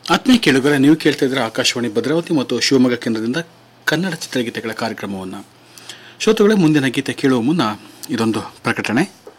ಆತ್ಮೀಯ ಕೇಳುಗರೆ ನೀವು ಕೇಳ್ತಾ ಇದ್ರೆ ಆಕಾಶವಾಣಿ ಭದ್ರಾವತಿ ಮತ್ತು ಶಿವಮೊಗ್ಗ ಕೇಂದ್ರದಿಂದ ಕನ್ನಡ ಚಿತ್ರಗೀತೆಗಳ ಕಾರ್ಯಕ್ರಮವನ್ನು ಶ್ರೋತೃಗಳೇ ಮುಂದಿನ ಗೀತೆ ಕೇಳುವ ಮುನ್ನ ಇದೊಂದು ಪ್ರಕಟಣೆ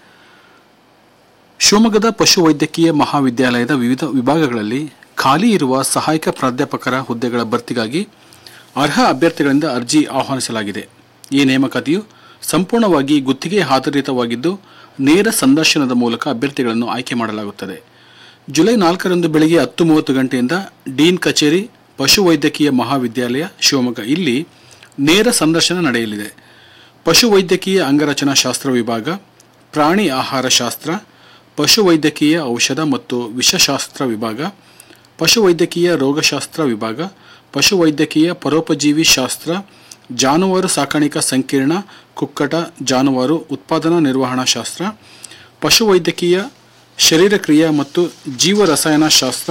ಶಿವಮೊಗ್ಗದ ಪಶುವೈದ್ಯಕೀಯ ಮಹಾವಿದ್ಯಾಲಯದ ವಿವಿಧ ವಿಭಾಗಗಳಲ್ಲಿ ಖಾಲಿ ಇರುವ ಸಹಾಯಕ ಪ್ರಾಧ್ಯಾಪಕರ ಹುದ್ದೆಗಳ ಭರ್ತಿಗಾಗಿ ಅರ್ಹ ಅಭ್ಯರ್ಥಿಗಳಿಂದ ಅರ್ಜಿ ಆಹ್ವಾನಿಸಲಾಗಿದೆ ಈ ನೇಮಕಾತಿಯು ಸಂಪೂರ್ಣವಾಗಿ ಗುತ್ತಿಗೆ ಆಧಾರಿತವಾಗಿದ್ದು ನೇರ ಸಂದರ್ಶನದ ಮೂಲಕ ಅಭ್ಯರ್ಥಿಗಳನ್ನು ಆಯ್ಕೆ ಮಾಡಲಾಗುತ್ತದೆ ಜುಲೈ ನಾಲ್ಕರಂದು ಬೆಳಗ್ಗೆ ಹತ್ತು ಮೂವತ್ತು ಗಂಟೆಯಿಂದ ಡೀನ್ ಕಚೇರಿ ಪಶುವೈದ್ಯಕೀಯ ಮಹಾವಿದ್ಯಾಲಯ ಶಿವಮೊಗ್ಗ ಇಲ್ಲಿ ನೇರ ಸಂದರ್ಶನ ನಡೆಯಲಿದೆ ಪಶುವೈದ್ಯಕೀಯ ಅಂಗರಚನಾ ಶಾಸ್ತ್ರ ವಿಭಾಗ ಪ್ರಾಣಿ ಆಹಾರ ಶಾಸ್ತ್ರ ಪಶುವೈದ್ಯಕೀಯ ಔಷಧ ಮತ್ತು ವಿಷಶಾಸ್ತ್ರ ವಿಭಾಗ ಪಶುವೈದ್ಯಕೀಯ ರೋಗಶಾಸ್ತ್ರ ವಿಭಾಗ ಪಶುವೈದ್ಯಕೀಯ ಪರೋಪಜೀವಿ ಶಾಸ್ತ್ರ ಜಾನುವಾರು ಸಾಕಾಣಿಕಾ ಸಂಕೀರ್ಣ ಕುಕ್ಕಟ ಜಾನುವಾರು ಉತ್ಪಾದನಾ ನಿರ್ವಹಣಾ ಶಾಸ್ತ್ರ ಪಶುವೈದ್ಯಕೀಯ ಶರೀರಕ್ರಿಯೆ ಮತ್ತು ಜೀವರಸಾಯನ ಶಾಸ್ತ್ರ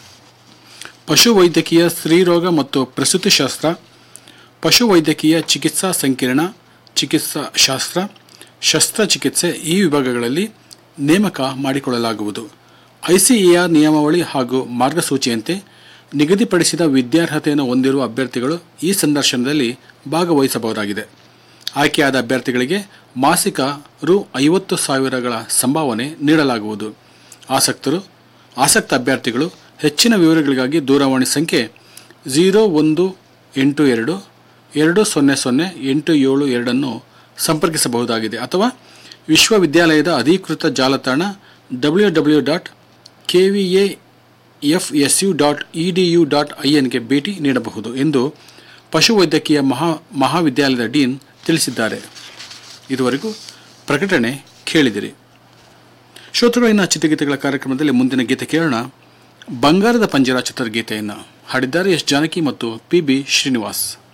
ಪಶುವೈದ್ಯಕೀಯ ಸ್ತ್ರೀರೋಗ ಮತ್ತು ಪ್ರಸೂತಿ ಶಾಸ್ತ್ರ ಪಶುವೈದ್ಯಕೀಯ ಚಿಕಿತ್ಸಾ ಸಂಕೀರ್ಣ ಚಿಕಿತ್ಸಾ ಶಾಸ್ತ್ರ ಶಸ್ತ್ರಚಿಕಿತ್ಸೆ ಈ ವಿಭಾಗಗಳಲ್ಲಿ ನೇಮಕ ಮಾಡಿಕೊಳ್ಳಲಾಗುವುದು ಐಸಿಎಆರ್ ನಿಯಮಾವಳಿ ಹಾಗೂ ಮಾರ್ಗಸೂಚಿಯಂತೆ ನಿಗದಿಪಡಿಸಿದ ವಿದ್ಯಾರ್ಹತೆಯನ್ನು ಹೊಂದಿರುವ ಅಭ್ಯರ್ಥಿಗಳು ಈ ಸಂದರ್ಶನದಲ್ಲಿ ಭಾಗವಹಿಸಬಹುದಾಗಿದೆ ಆಯ್ಕೆಯಾದ ಅಭ್ಯರ್ಥಿಗಳಿಗೆ ಮಾಸಿಕ ರು ಐವತ್ತು ಸಾವಿರಗಳ ಸಂಭಾವನೆ ನೀಡಲಾಗುವುದು ಆಸಕ್ತರು ಆಸಕ್ತ ಅಭ್ಯರ್ಥಿಗಳು ಹೆಚ್ಚಿನ ವಿವರಗಳಿಗಾಗಿ ದೂರವಾಣಿ ಸಂಖ್ಯೆ ಝೀರೋ ಒಂದು ಎಂಟು ಎರಡು ಎರಡು ಸೊನ್ನೆ ಸೊನ್ನೆ ಎಂಟು ಏಳು ಎರಡನ್ನು ಸಂಪರ್ಕಿಸಬಹುದಾಗಿದೆ ಅಥವಾ ವಿಶ್ವವಿದ್ಯಾಲಯದ ಅಧಿಕೃತ ಜಾಲತಾಣ W W dot K V A F S U dot E D U dot I ಎನ್ಗೆ ಭೇಟಿ ನೀಡಬಹುದು ಎಂದು ಪಶುವೈದ್ಯಕೀಯ ಮಹಾ ಮಹಾವಿದ್ಯಾಲಯದ ಡೀನ್ ತಿಳಿಸಿದ್ದಾರೆ ಇದುವರೆಗೂ ಪ್ರಕಟಣೆ ಕೇಳಿದಿರಿ ಶ್ರೋತೃಗಳಿನ ಚಿತ್ರಗೀತೆಗಳ ಕಾರ್ಯಕ್ರಮದಲ್ಲಿ ಮುಂದಿನ ಗೀತೆ ಕೇಳೋಣ ಬಂಗಾರದ ಪಂಜರ ಚಿತ್ರಗೀತೆಯನ್ನು ಹಾಡಿದ್ದಾರೆ ಎಸ್ ಜಾನಕಿ ಮತ್ತು ಪಿ ಬಿ ಶ್ರೀನಿವಾಸ್